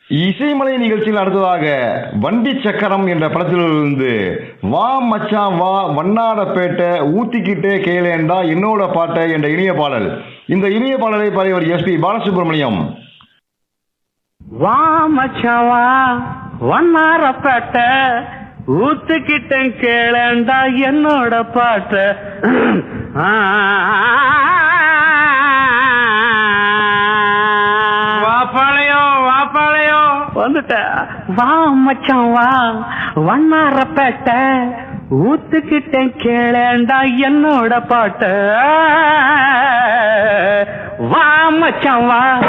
இசைமலை நிகழ்ச்சியில் அடுத்ததாக வண்டி சக்கரம் என்ற படத்திலிருந்து வா மச்சான் வா வண்ணாரப்பேட்டை ஊத்திக்கிட்டே கேளேண்டா என்னோட பாட்டை என்ற இனிய பாடல் இந்த இனிய பாடலை பாடியவர் எஸ்பி பாலசுப்ரமணியம் வா மச்சான் வா வண்ணாரப்பேட்டை ஊத்துக்கிட்டேன் கேளண்டா என்னோட பாட்ட வாப்பாளையம் வாப்பாளையம் வந்துட்ட வா மச்சான் வா வண்ணாரப்பேட்டை ஊத்துக்கிட்டேன் கேளண்டா என்னோட பாட்ட வா மச்சான் வா